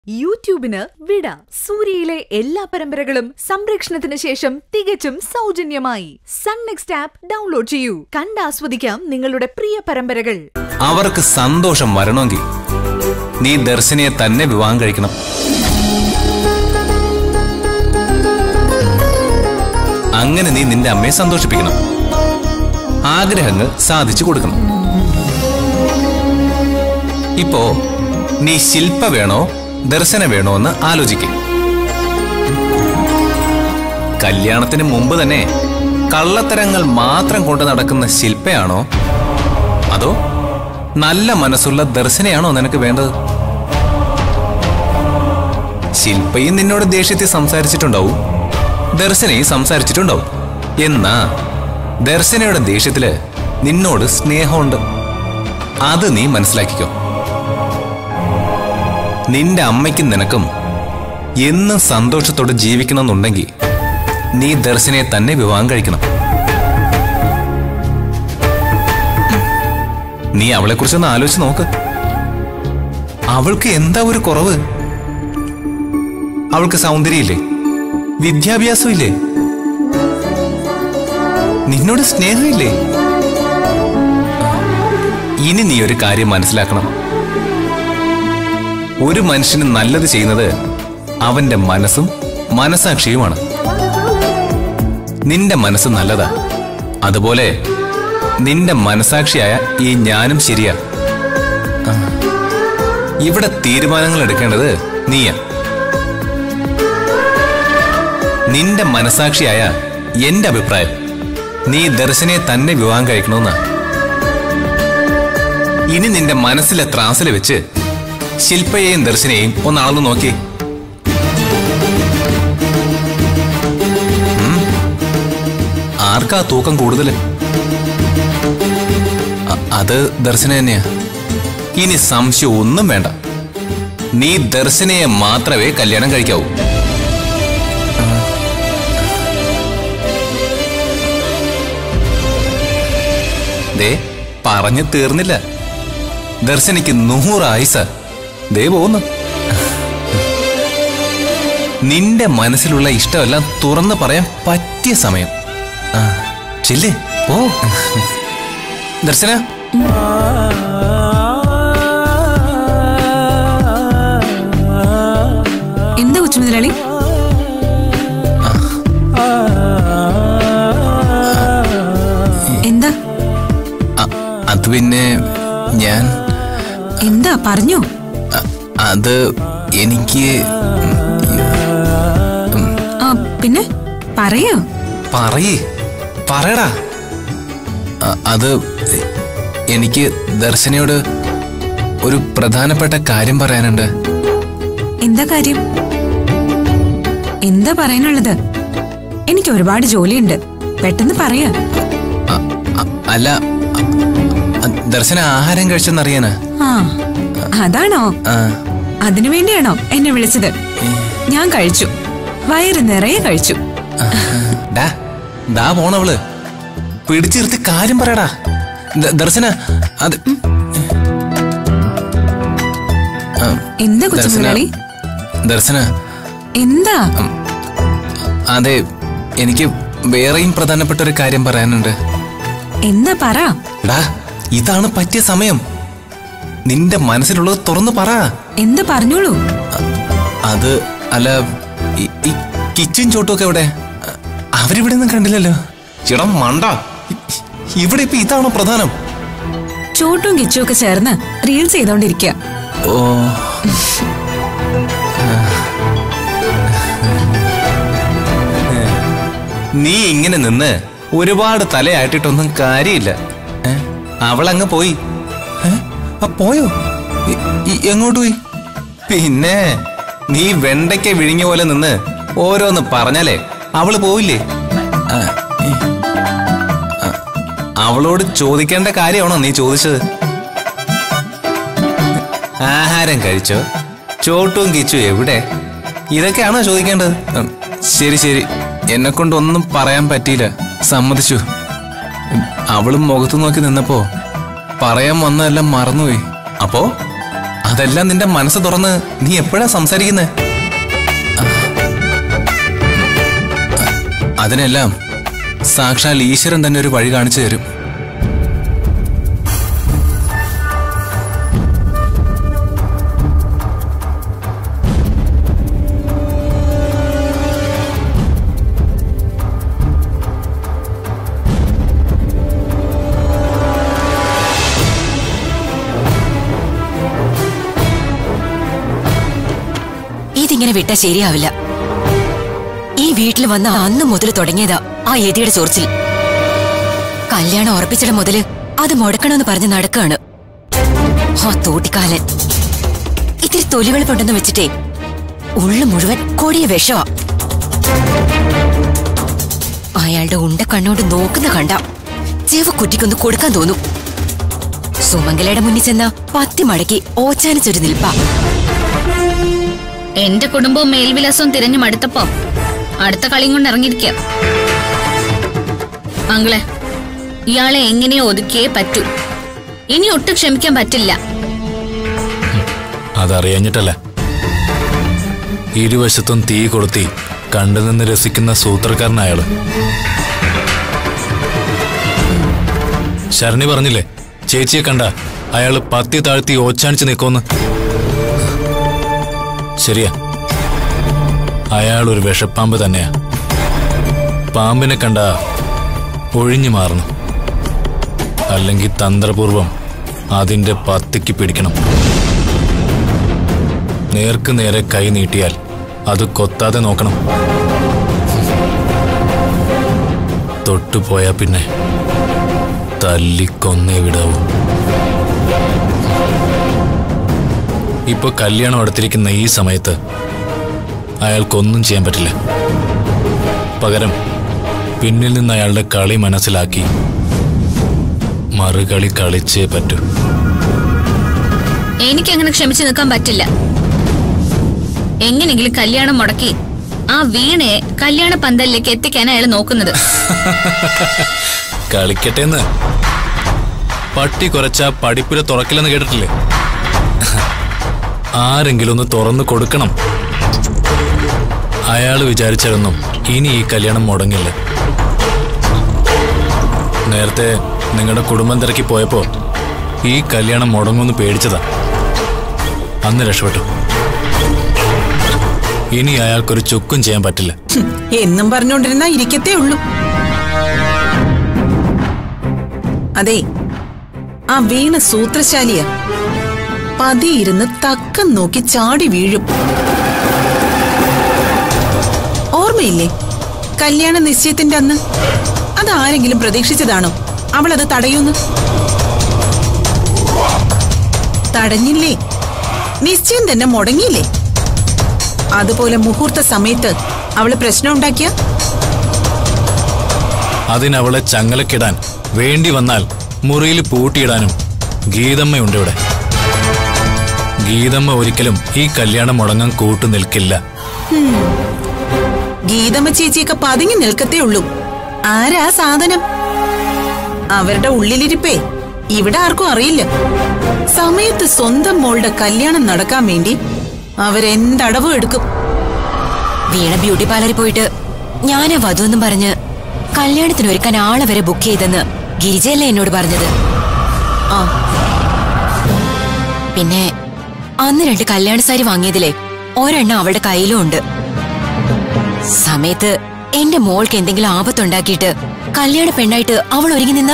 യൂട്യൂബിന് വിട സൂര്യയിലെ എല്ലാ പരമ്പരകളും സംരക്ഷണത്തിന് ശേഷം തികച്ചും സൗജന്യമായി സൺ നെക്സ്റ്റ് ആപ്പ് ഡൗൺലോഡ് ചെയ്യൂ കണ്ടാസ്വദിക്കാം നിങ്ങളുടെ പ്രിയ പരമ്പരകൾ അവർക്ക് സന്തോഷം വരണമെങ്കിൽ നീ ദർശനയെ തന്നെ വിവാഹം കഴിക്കണം അങ്ങനെ നീ നിന്റെ അമ്മയെ സന്തോഷിപ്പിക്കണം ആഗ്രഹങ്ങൾ സാധിച്ചു കൊടുക്കണം ഇപ്പോ നീ ശില്പ വേണോ ദർശന വേണോ എന്ന് ആലോചിക്കും കല്യാണത്തിന് മുമ്പ് തന്നെ കള്ളത്തരങ്ങൾ മാത്രം കൊണ്ട് നടക്കുന്ന ശില്പയാണോ അതോ നല്ല മനസ്സുള്ള ദർശനയാണോ നിനക്ക് വേണ്ടത് ശില്പയും നിന്നോട് ദേഷ്യത്തിൽ സംസാരിച്ചിട്ടുണ്ടാവും ദർശനയും സംസാരിച്ചിട്ടുണ്ടാവും എന്നാ ദർശനയുടെ ദേഷ്യത്തില് നിന്നോട് സ്നേഹമുണ്ട് അത് നീ മനസ്സിലാക്കിക്കോ നിന്റെ അമ്മയ്ക്കും നിനക്കും എന്നും സന്തോഷത്തോടെ ജീവിക്കണമെന്നുണ്ടെങ്കിൽ നീ ദർശനയെ തന്നെ വിവാഹം കഴിക്കണം നീ അവളെ കുറിച്ചൊന്ന് ആലോചിച്ച് നോക്ക് അവൾക്ക് എന്താ ഒരു കുറവ് അവൾക്ക് സൗന്ദര്യമില്ലേ വിദ്യാഭ്യാസം ഇല്ലേ നിന്നോട് സ്നേഹമില്ലേ ഇനി നീ ഒരു കാര്യം മനസ്സിലാക്കണം ഒരു മനുഷ്യന് നല്ലത് ചെയ്യുന്നത് അവന്റെ മനസ്സും മനസാക്ഷിയുമാണ് നിന്റെ മനസ്സ് നല്ലതാ അതുപോലെ നിന്റെ മനസാക്ഷിയായ ഈ ഞാനും ശരിയാ ആ. ഇവിടെ തീരുമാനങ്ങൾ എടുക്കേണ്ടത് നീയാ നിന്റെ മനസാക്ഷിയായ എന്റെ അഭിപ്രായം നീ ദർശനയെ തന്നെ വിവാഹം കഴിക്കണമെന്നാ ഇനി നിന്റെ മനസ്സിലെ ത്രാസിൽ വെച്ച് ശില്പയെയും ദർശനയെയും ഒന്ന് അളന്നു നോക്കി ആർക്കാ തൂക്കം കൂടുതല് അ- അത് ദർശന തന്നെയാ ഇനി സംശയം ഒന്നും വേണ്ട നീ ദർശനയെ മാത്രമേ കല്യാണം കഴിക്കാവൂ ദേ പറഞ്ഞു തീർന്നില്ല ദർശനയ്ക്ക് നൂറ് ആയുസ ദേ പോന്നു നിന്റെ മനസ്സിലുള്ള ഇഷ്ടമെല്ലാം തുറന്നു പറയാൻ പറ്റിയ സമയം ആ, ചെല്ല് പോ ദർശന എന്താ കൊച്ചുമുതലാളി എന്താ അ- അത് പിന്നെ ഞാൻ എന്താ പറഞ്ഞോ അ- അത് എനിക്ക് ആ പിന്നെ പറയോ പറയേ പറയടാ അ- അത് എനിക്ക് ദർശനയോട് ഒരു പ്രധാനപ്പെട്ട കാര്യം പറയാനുണ്ട് എന്താ കാര്യം എന്താ പറയാനുള്ളത് എനിക്ക് ഒരുപാട് ജോലിയുണ്ട് പെട്ടെന്ന് പറയാ അ- അ- അല്ല അ- അ- ദർശന ആഹാരം കഴിച്ചെന്നറിയാനാ ആ അതാണോ ആ, അതിനു വേണ്ടിയാണോ എന്നെ വിളിച്ചത് ഞാൻ കഴിച്ചു വയറ് നിറയെ കഴിച്ചു ഡാ ദാ പോണവള് പിടിച്ചിരുത്തി കാര്യം പറയടാ ദ- ദർശന അത് ആ, എന്താ കൊച്ചുമുതലാളി ദർശന എന്താ അതെ എനിക്ക് വേറെയും പ്രധാനപ്പെട്ട ഒരു കാര്യം പറയാനുണ്ട് എന്താ പറ ഡാ ഇതാണ് പറ്റിയ സമയം നിന്റെ മനസ്സിലുള്ളത് തുറന്നു പറ എന്താ പറഞ്ഞോളൂ അത് അല്ല ഈ- ഈ കിച്ചൻ ചോട്ടുമൊക്കെ എവിടെ അ- അവരിവിടെ ഒന്നും കണ്ടില്ലല്ലോ ചിടം മണ്ട ഇ- ഇവിടെ ഇപ്പൊ ഇതാണോ പ്രധാനം ചോട്ടും കിച്ചും ഒക്കെ ചേർന്ന് റീൽസ് ചെയ്തോണ്ടിരിക്കുക ഓ നീ ഇങ്ങനെ നിന്ന് ഒരുപാട് തലയായിട്ടിട്ടൊന്നും കാര്യമില്ല ഏ? അവളങ്ങ് പോയി ഏ? ആ പോയോ ഇ- ഇ- എങ്ങോട്ട് പോയി പിന്നെ നീ വെണ്ടയ്ക്ക വിഴിഞ്ഞ പോലെ നിന്ന് ഓരോന്ന് പറഞ്ഞാലേ അവള് പോയില്ലേ ആ, ഈ- ആ, അവളോട് ചോദിക്കേണ്ട കാര്യമാണോ നീ ചോദിച്ചത് ആഹാരം കഴിച്ചോ ചോട്ടും കിച്ചു എവിടെ ഇതൊക്കെയാണോ ചോദിക്കേണ്ടത് ഉം, ശരി ശരി എന്നെ കൊണ്ടൊന്നും പറയാൻ പറ്റിയില്ല സമ്മതിച്ചു ഉം, അവളും മുഖത്ത് നോക്കി നിന്നപ്പോ പറയാൻ വന്നതെല്ലാം മറന്നുപോയി അപ്പോ അതെല്ലാം നിന്റെ മനസ്സ് തുറന്ന് നീ എപ്പോഴാ സംസാരിക്കുന്നത് അതിനെല്ലാം സാക്ഷാൽ ഈശ്വരൻ തന്നെ ഒരു വഴി കാണിച്ചു തരും ഇതിങ്ങനെ വിട്ടാ ശരിയാവില്ല ഈ വീട്ടിൽ വന്ന അന്ന് മുതൽ തുടങ്ങിയതാ ആ എതിയുടെ ചോർച്ചിൽ കല്യാണം ഉറപ്പിച്ചിട മുതല് അത് മുടക്കണമെന്ന് പറഞ്ഞ് നടക്കാണ് ആ തോട്ടിക്കാലൻ ഇത്തിരി തൊലിവെളുപ്പുണ്ടെന്ന് വെച്ചിട്ടേ ഉള്ളു മുഴുവൻ കൊടിയ വിഷമാ അയാളുടെ ഉണ്ട കണ്ണോണ്ട് നോക്കുന്ന കണ്ട ചെവ കുറ്റിക്കൊന്ന് കൊടുക്കാൻ തോന്നും സുമംഗലയുടെ മുന്നിൽ ചെന്ന പത്തി മടക്കി ഓച്ചാനിച്ചൊരു നിൽപ്പാ എന്റെ കുടുംബവും മേൽവിലാസവും തിരഞ്ഞു മടുത്തപ്പോ അടുത്ത കളിയും കൊണ്ട് ഇറങ്ങിയിരിക്കുക അങ്ങളെ ഇയാളെ എങ്ങനെയോ ഒതുക്കിയേ പറ്റൂ ഇനി ഒട്ടും ക്ഷമിക്കാൻ പറ്റില്ല അതറിയാഞ്ഞിട്ടല്ല ഇരുവശത്തും തീ കൊളുത്തി കണ്ടുനിന്ന് രസിക്കുന്ന സൂത്രക്കാരനയാള് ശരണി പറഞ്ഞില്ലേ ചേച്ചിയെ കണ്ട അയാള് പത്തി താഴ്ത്തി ഓച്ചാനിച്ച് നിൽക്കുമെന്ന് ശരിയാ അയാൾ ഒരു വിഷപ്പാമ്പ് തന്നെയാ പാമ്പിനെ കണ്ട ഒഴിഞ്ഞു മാറണം അല്ലെങ്കിൽ തന്ത്രപൂർവം അതിന്റെ പത്തിക്ക് പിടിക്കണം നേർക്ക് നേരെ കൈ നീട്ടിയാൽ അത് കൊത്താതെ നോക്കണം തൊട്ടുപോയാ പിന്നെ തല്ലിക്കൊന്നേ വിടാവൂ ഇപ്പൊ കല്യാണം അടുത്തിരിക്കുന്ന ഈ സമയത്ത് അയാൾക്കൊന്നും ചെയ്യാൻ പറ്റില്ല പകരം പിന്നിൽ നിന്ന് അയാളുടെ കളി മനസ്സിലാക്കി മറുകളി കളിച്ചേ പറ്റൂ എനിക്കങ്ങനെ ക്ഷമിച്ചു നിൽക്കാൻ പറ്റില്ല എങ്ങനെങ്കിലും കല്യാണം മുടക്കി ആ വീണയെ കല്യാണ പന്തലിലേക്ക് എത്തിക്കാൻ അയാൾ നോക്കുന്നത് കളിക്കട്ടെന്ന് പട്ടി കുറച്ച പഠിപ്പിൽ തുറക്കില്ലെന്ന് കേട്ടിട്ടില്ലേ ആരെങ്കിലും ഒന്ന് തുറന്നു കൊടുക്കണം അയാൾ വിചാരിച്ചാലൊന്നും ഇനി ഈ കല്യാണം മുടങ്ങില്ല നേരത്തെ നിങ്ങളുടെ കുടുംബം തിരക്കി പോയപ്പോ ഈ കല്യാണം മുടങ്ങുമെന്ന് പേടിച്ചതാ അന്ന് രക്ഷപ്പെട്ടു ഇനി അയാൾക്കൊരു ചുക്കും ചെയ്യാൻ പറ്റില്ല ഹും, എന്നും പറഞ്ഞുകൊണ്ടിരുന്ന ഇരിക്കത്തേ ഉള്ളൂ അതെ ആ വീണ സൂത്രശാലിയ പതിയിരുന്ന് തക്കം നോക്കി ചാടി വീഴും ഓർമ്മയില്ലേ കല്യാണ നിശ്ചയത്തിന്റെ അന്ന് അതാരെങ്കിലും പ്രതീക്ഷിച്ചതാണോ അവൾ അത് തടയൂന്ന് തടഞ്ഞില്ലേ നിശ്ചയം തന്നെ മുടങ്ങിയില്ലേ അതുപോലെ മുഹൂർത്ത സമയത്ത് അവള് പ്രശ്നം ഉണ്ടാക്കിയ അതിനവളെ ചങ്ങലക്കിടാൻ വേണ്ടി വന്നാൽ മുറിയിൽ പൂട്ടിയിടാനും ഗീതമ്മയുണ്ട് ഇവിടെ ഗീതമ്മ ഒരിക്കലും ഈ കല്യാണം മുടങ്ങാൻ കൂട്ടു നിൽക്കില്ല ഗീതമ്മ ചേച്ചിയൊക്കെ പതുങ്ങി നിൽക്കത്തേ ഉള്ളൂ ആരാ സാധനം അവരുടെ ഉള്ളിലിരിപ്പേ ഇവിടെ ആർക്കും അറിയില്ല സമയത്ത് സ്വന്തം മോളുടെ കല്യാണം നടക്കാൻ വേണ്ടി അവരെന്തടവും എടുക്കും വീണ ബ്യൂട്ടി പാർലറിൽ പോയിട്ട് ഞാനാ വധു എന്നും പറഞ്ഞ് കല്യാണത്തിന് ഒരുക്കാൻ ആളെ വരെ ബുക്ക് ചെയ്തെന്ന് ഗിരിജയല്ലേ എന്നോട് പറഞ്ഞത് ആ പിന്നെ അന്ന് രണ്ട് കല്യാണ സാരി വാങ്ങിയതിലെ ഒരെണ്ണം അവളുടെ കയ്യിലും ഉണ്ട് സമയത്ത് എന്റെ മോൾക്ക് എന്തെങ്കിലും ആപത്തുണ്ടാക്കിയിട്ട് കല്യാണ പെണ്ണായിട്ട് അവൾ ഒരുങ്ങി നിന്ന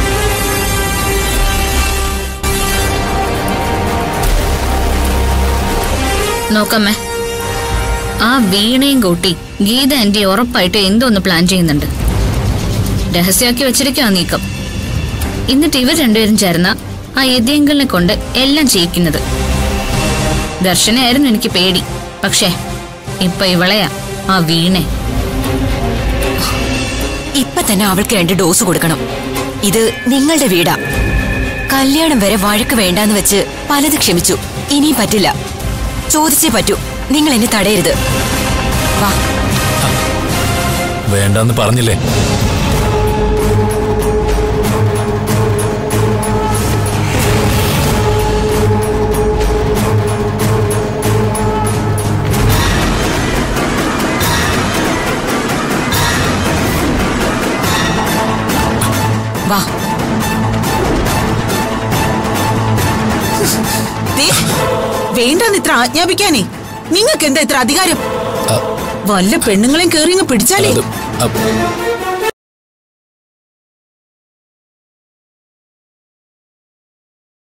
നോക്കമ്മേ ആ വീണയും കൂട്ടി ഗീത എന്റെ ഉറപ്പായിട്ട് എന്തോ ഒന്ന് പ്ലാൻ ചെയ്യുന്നുണ്ട് രഹസ്യമാക്കി വെച്ചിരിക്കുക നീക്കം എന്നിട്ട് ഇവർ രണ്ടുപേരും ചേർന്ന ആ യതിയങ്കലിനെ കൊണ്ട് എല്ലാം ചെയ്യിക്കുന്നത് ദർശനയായിരുന്നു എനിക്ക് പേടി പക്ഷേ ഇപ്പൊ ഇവളെയാ ആ വീണെ ഇപ്പൊ തന്നെ അവൾക്ക് രണ്ട് ഡോസ് കൊടുക്കണം ഇത് നിങ്ങളുടെ വീടാ കല്യാണം വരെ വഴക്ക് വേണ്ടാന്ന് വെച്ച് പലത് ക്ഷമിച്ചു ഇനിയും പറ്റില്ല ചോദിച്ചേ പറ്റൂ നിങ്ങൾ എന്നെ തടയരുത് വാ വേണ്ടെന്ന് പറഞ്ഞില്ലേ വാ ദേ, വേണ്ടാന്ന് ഇത്ര ആജ്ഞാപിക്കാനേ നിങ്ങൾക്ക് എന്താ ഇത്ര അധികാരം വല്ല പെണ്ണുങ്ങളെയും കേറി ഇങ്ങ് പിടിച്ചാലേ അത് അ-